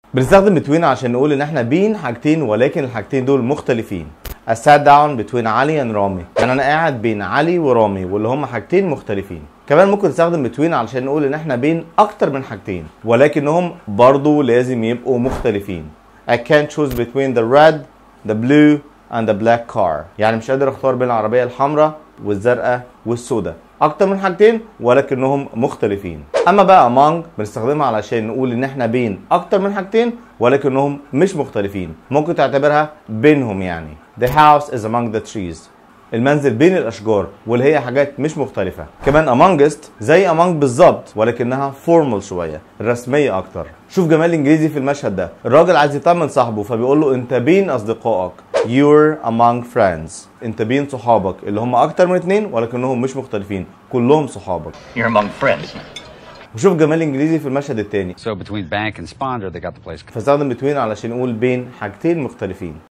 بنستخدم between عشان نقول ان احنا بين حاجتين ولكن الحاجتين دول مختلفين I sat down between علي and رامي يعني انا قاعد بين علي ورامي واللي هم حاجتين مختلفين كمان ممكن نستخدم between علشان نقول ان احنا بين اكتر من حاجتين ولكنهم برضو لازم يبقوا مختلفين I can't choose between the red the blue and the black car يعني مش قادر اختار بين العربية الحمراء والزرقاء والسوداء اكتر من حاجتين ولكنهم مختلفين اما بقى among بنستخدمها علشان نقول ان احنا بين اكتر من حاجتين ولكنهم مش مختلفين ممكن تعتبرها بينهم يعني the house is among the trees المنزل بين الاشجار واللي هي حاجات مش مختلفه كمان amongst زي among بالظبط ولكنها formal شويه رسميه اكتر شوف جمال الانجليزي في المشهد ده الراجل عايز يطمن صاحبه فبيقول له انت بين اصدقائك you're among friends انت بين صحابك اللي هم اكتر من اتنين ولكنهم مش مختلفين كلهم صحابك You're among friends. وشوف جمال الانجليزي في المشهد التاني So between bank and sponsor, they got the place. فاستخدم between علشان نقول بين حاجتين مختلفين